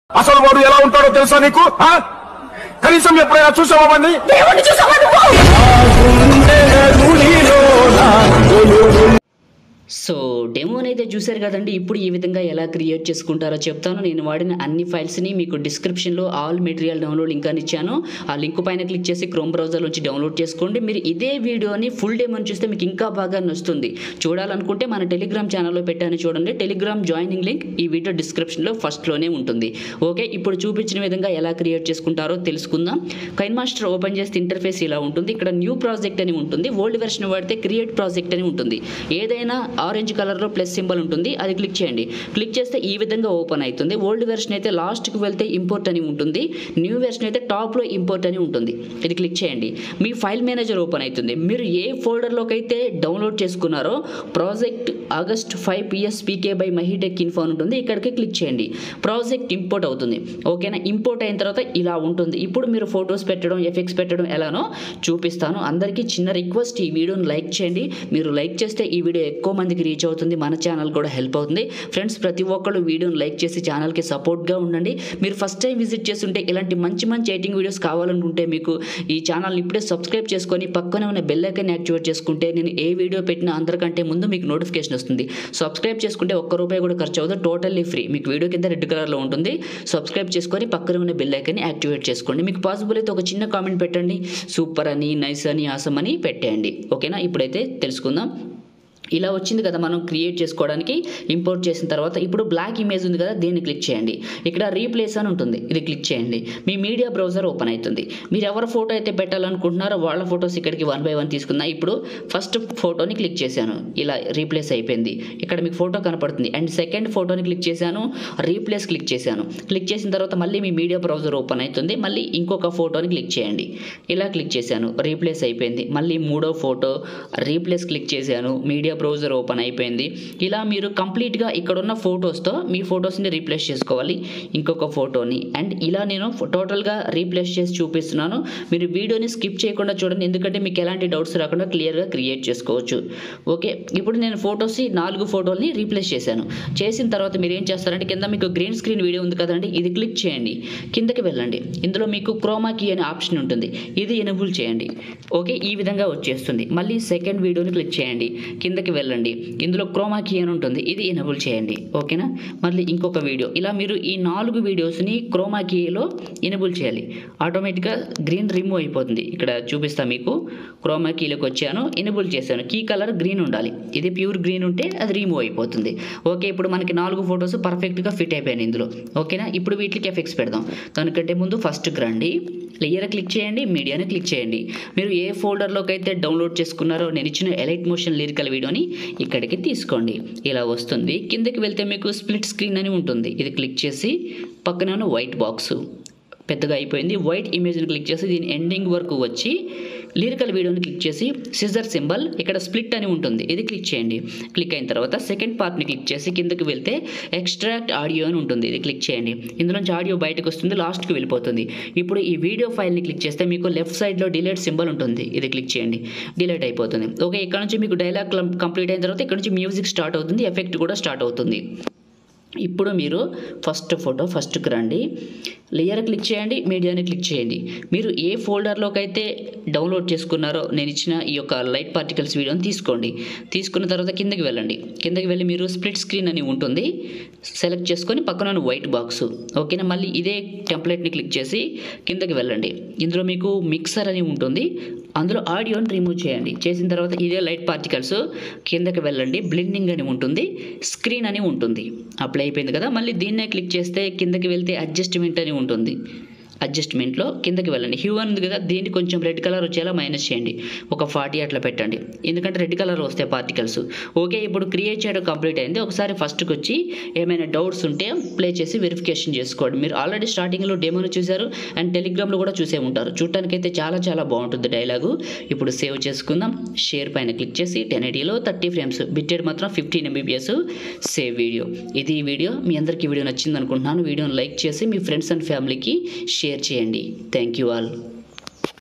అసలు వాడు ఎలా ఉంటాడో తెలుసా నీకు ఆ? కనీసం ఎప్పుడైనా చూసావా వాడిని దేవుణ్ణి చూసావా నువ్వు సో డెమోని అయితే చూశారు కదండి ఇప్పుడు ఈ విధంగా ఎలా క్రియేట్ చేసుకుంటారో చెప్తాను నేను వాడిన అన్ని ఫైల్స్ని మీకు డిస్క్రిప్షన్లో ఆల్ మెటీరియల్ డౌన్లోడ్ లింక్ అని ఇచ్చాను ఆ లింక్ పైన క్లిక్ చేసి క్రోమ్ బ్రౌజర్ నుంచి డౌన్లోడ్ చేసుకోండి మీరు ఇదే వీడియోని ఫుల్ డెమోని చూస్తే మీకు ఇంకా బాగా నచ్చుతుంది చూడాలనుకుంటే మన టెలిగ్రామ్ ఛానల్లో పెట్టాను చూడండి టెలిగ్రామ్ జాయినింగ్ లింక్ ఈ వీడియో డిస్క్రిప్షన్లో ఫస్ట్లోనే ఉంటుంది ఓకే ఇప్పుడు చూపించిన విధంగా ఎలా క్రియేట్ చేసుకుంటారో తెలుసుకుందాం కైన్ మాస్టర్ ఓపెన్ చేస్తే ఇంటర్ఫేస్ ఇలా ఉంటుంది ఇక్కడ న్యూ ప్రాజెక్ట్ అని ఉంటుంది ఓల్డ్ వెర్షన్ వాడితే క్రియేట్ ప్రాజెక్ట్ అని ఉంటుంది ఏదైనా ఆరెంజ్ కలర్లో ప్లస్ సింబల్ ఉంటుంది అది క్లిక్ చేయండి క్లిక్ చేస్తే ఈ విధంగా ఓపెన్ అవుతుంది ఓల్డ్ వెర్షన్ అయితే లాస్ట్కి వెళ్తే ఇంపోర్ట్ అని ఉంటుంది న్యూ వెర్షన్ అయితే టాప్లో ఇంపోర్ట్ అని ఉంటుంది ఇది క్లిక్ చేయండి మీ ఫైల్ మేనేజర్ ఓపెన్ అవుతుంది మీరు ఏ ఫోల్డర్లోకి అయితే డౌన్లోడ్ చేసుకున్నారో project August five PS PK by Mahitech info అని ఉంటుంది ఇక్కడికి క్లిక్ చేయండి ప్రాజెక్ట్ ఇంపోర్ట్ అవుతుంది ఓకేనా ఇంపోర్ట్ అయిన తర్వాత ఇలా ఉంటుంది ఇప్పుడు మీరు ఫొటోస్ పెట్టడం ఎఫెక్ట్స్ పెట్టడం ఎలానో చూపిస్తాను అందరికీ చిన్న రిక్వెస్ట్ ఈ వీడియోని లైక్ చేయండి మీరు లైక్ చేస్తే ఈ వీడియో ఎక్కువ మందికి రీచ్ అవుతుంది మన ఛానల్ కూడా హెల్ప్ అవుతుంది ఫ్రెండ్స్ ప్రతి ఒక్కళ్ళు వీడియోని లైక్ చేసి ఛానల్కి సపోర్ట్గా ఉండండి మీరు ఫస్ట్ టైం విజిట్ చేస్తుంటే ఇలాంటి మంచి మంచి ఎయిటింగ్ వీడియోస్ కావాలనుకుంటే మీకు ఈ ఛానల్ ఇప్పుడే సబ్స్క్రైబ్ చేసుకొని పక్కనే ఉన్న బెల్ ఐకాన్ యాక్టివేట్ చేసుకుంటే నేను ఏ వీడియో పెట్టినా అందరికంటే ముందు మీకు నోటిఫికేషన్ వస్తుంది సబ్స్క్రైబ్ చేసుకుంటే ఒక్క రూపాయి కూడా ఖర్చు అవ్వదు టోటల్లీ ఫ్రీ మీకు వీడియో కింద రెడ్ కలర్లో ఉంటుంది సబ్స్క్రైబ్ చేసుకొని పక్కన ఉన్న బెల్ ఐకాన్ని యాక్టివేట్ చేసుకోండి మీకు పాసిబుల్ అయితే ఒక చిన్న కామెంట్ పెట్టండి సూపర్ అని నైస్ అని ఆసం అని పెట్టేయండి ఓకేనా ఇప్పుడైతే తెలుసుకుందాం ఇలా వచ్చింది కదా మనం క్రియేట్ చేసుకోవడానికి ఇంపోర్ట్ చేసిన తర్వాత ఇప్పుడు బ్లాక్ ఇమేజ్ ఉంది కదా దీన్ని క్లిక్ చేయండి ఇక్కడ రీప్లేస్ అని ఉంటుంది ఇది క్లిక్ చేయండి మీ మీడియా బ్రౌజర్ ఓపెన్ అవుతుంది మీరు ఎవరి ఫోటో అయితే పెట్టాలనుకుంటున్నారో వాళ్ళ ఫొటోస్ ఇక్కడికి వన్ బై వన్ తీసుకున్నా ఇప్పుడు ఫస్ట్ ఫోటోని క్లిక్ చేశాను ఇలా రీప్లేస్ అయిపోయింది ఇక్కడ మీకు ఫోటో కనపడుతుంది అండ్ సెకండ్ ఫోటోని క్లిక్ చేశాను రీప్లేస్ క్లిక్ చేశాను క్లిక్ చేసిన తర్వాత మళ్ళీ మీ మీడియా బ్రౌజర్ ఓపెన్ అవుతుంది మళ్ళీ ఇంకొక ఫోటోని క్లిక్ చేయండి ఇలా క్లిక్ చేశాను రీప్లేస్ అయిపోయింది మళ్ళీ మూడో ఫోటో రీప్లేస్ క్లిక్ చేశాను మీడియా బ్రౌజర్ ఓపెన్ అయిపోయింది ఇలా మీరు కంప్లీట్గా ఇక్కడ ఉన్న ఫొటోస్తో మీ ఫొటోస్ని రీప్లేస్ చేసుకోవాలి ఇంకొక ఫోటోని అండ్ ఇలా నేను టోటల్గా రీప్లేస్ చేసి చూపిస్తున్నాను మీరు వీడియోని స్కిప్ చేయకుండా చూడండి ఎందుకంటే మీకు ఎలాంటి డౌట్స్ రాకుండా క్లియర్గా క్రియేట్ చేసుకోవచ్చు ఓకే ఇప్పుడు నేను ఫొటోస్ నాలుగు ఫోటోల్ని రీప్లేస్ చేశాను చేసిన తర్వాత మీరు ఏం చేస్తారంటే కింద మీకు గ్రీన్ స్క్రీన్ వీడియో ఉంది కదండి ఇది క్లిక్ చేయండి కిందకి వెళ్ళండి ఇందులో మీకు క్రోమా కీ అనే ఆప్షన్ ఉంటుంది ఇది ఎనేబుల్ చేయండి ఓకే ఈ విధంగా వచ్చేస్తుంది మళ్ళీ సెకండ్ వీడియోని క్లిక్ చేయండి కిందకి వెళ్ళండి ఇందులో క్రోమా కీ అని ఉంటుంది ఇది ఎనేబుల్ చేయండి ఓకేనా మళ్ళీ ఇంకొక వీడియో ఇలా మీరు ఈ నాలుగు వీడియోస్ని క్రోమా కీలో ఎనేబుల్ చేయాలి ఆటోమేటిక్గా గ్రీన్ రిమూవ్ అయిపోతుంది ఇక్కడ చూపిస్తా మీకు క్రోమా కీలోకి వచ్చాను ఎనేబుల్ చేశాను కీ కలర్ గ్రీన్ ఉండాలి ఇది ప్యూర్ గ్రీన్ ఉంటే అది రిమూవ్ అయిపోతుంది ఓకే ఇప్పుడు మనకి నాలుగు ఫొటోస్ పర్ఫెక్ట్గా ఫిట్ అయిపోయాయి ఇందులో ఓకేనా ఇప్పుడు వీటికి ఎఫెక్ట్స్ పెడదాం దానికంటే ముందు ఫస్ట్ రండి లేయర్ క్లిక్ చేయండి మీడియాని క్లిక్ చేయండి మీరు ఏ ఫోల్డర్లోకి అయితే డౌన్లోడ్ చేసుకున్నారో నేను ఇచ్చిన ఎలైట్ మోషన్ లిరికల్ వీడియోని ఇక్కడికి తీసుకోండి ఇలా వస్తుంది కిందకి వెళ్తే మీకు స్ప్లిట్ స్క్రీన్ అని ఉంటుంది ఇది క్లిక్ చేసి పక్కన ఉన్న వైట్ బాక్స్ పెద్దగా అయిపోయింది వైట్ ఇమేజ్ని క్లిక్ చేసి దీని ఎండింగ్ వరకు వచ్చి లిరికల్ వీడియోని క్లిక్ చేసి సిజర్ సింబల్ ఇక్కడ స్ప్లిట్ అని ఉంటుంది ఇది క్లిక్ చేయండి క్లిక్ అయిన తర్వాత సెకండ్ పార్ట్ని క్లిక్ చేసి కిందకి వెళ్తే ఎక్స్ట్రాక్ట్ ఆడియో అని ఉంటుంది ఇది క్లిక్ చేయండి ఇందులోంచి ఆడియో బయటకు వస్తుంది లాస్ట్కి వెళ్ళిపోతుంది ఇప్పుడు ఈ వీడియో ఫైల్ని క్లిక్ చేస్తే మీకు లెఫ్ట్ సైడ్లో డిలేట్ సింబల్ ఉంటుంది ఇది క్లిక్ చేయండి డిలేట్ అయిపోతుంది ఓకే ఇక్కడ నుంచి మీకు డైలాగ్ కంప్లీట్ అయిన తర్వాత ఇక్కడ నుంచి మ్యూజిక్ స్టార్ట్ అవుతుంది ఎఫెక్ట్ కూడా స్టార్ట్ అవుతుంది ఇప్పుడు మీరు ఫస్ట్ ఫోటో ఫస్ట్కి రండి లేయర్ క్లిక్ చేయండి మీడియాని క్లిక్ చేయండి మీరు ఏ ఫోల్డర్లోకి అయితే డౌన్లోడ్ చేసుకున్నారో నేను ఇచ్చిన ఈ యొక్క లైట్ పార్టికల్స్ వీడియోని తీసుకోండి తీసుకున్న తర్వాత కిందకి వెళ్ళండి కిందకి వెళ్ళి మీరు స్ప్లిట్ స్క్రీన్ అని ఉంటుంది సెలెక్ట్ చేసుకొని పక్కన ఉన్న వైట్ బాక్స్ ఓకేనా మళ్ళీ ఇదే టెంప్లెట్ని క్లిక్ చేసి కిందకి వెళ్ళండి ఇందులో మీకు మిక్సర్ అని ఉంటుంది అందులో ఆడియోని రిమూవ్ చేయండి చేసిన తర్వాత ఇదే లైట్ పార్టికల్స్ కిందకి వెళ్ళండి బ్లెండింగ్ అని ఉంటుంది స్క్రీన్ అని ఉంటుంది అప్లై అయిపోయింది కదా మళ్ళీ దీన్నే క్లిక్ చేస్తే కిందకి వెళ్తే అడ్జస్ట్మెంట్ అని ఉంటుంది అడ్జస్ట్మెంట్లో కిందకి వెళ్ళండి హ్యూ అని ఉంది కదా దీన్ని కొంచెం రెడ్ కలర్ వచ్చేలా మైనస్ చేయండి ఒక ఫార్టీ అట్లా పెట్టండి ఎందుకంటే రెడ్ కలర్ వస్తాయి పార్టికల్స్ ఓకే ఇప్పుడు క్రియేట్ చేయడం కంప్లీట్ అయింది ఒకసారి ఫస్ట్కి వచ్చి ఏమైనా డౌట్స్ ఉంటే ప్లే చేసి వెరిఫికేషన్ చేసుకోండి మీరు ఆల్రెడీ స్టార్టింగ్లో డెమోని చూశారు అండ్ టెలిగ్రామ్లో కూడా చూసే ఉంటారు చూడటానికైతే చాలా చాలా బాగుంటుంది డైలాగు ఇప్పుడు సేవ్ చేసుకుందాం షేర్ పైన క్లిక్ చేసి టెన్ ఎయిటీలో థర్టీ ఫ్రేమ్స్ బిట్టెడ్ మాత్రం ఫిఫ్టీన్ ఎంబీబీఎస్ సేవ్ వీడియో ఇది ఈ వీడియో మీ అందరికీ వీడియో నచ్చింది అనుకుంటున్నాను వీడియోని లైక్ చేసి మీ ఫ్రెండ్స్ అండ్ ఫ్యామిలీకి షేర్ చేయండి థ్యాంక్ యూ ఆల్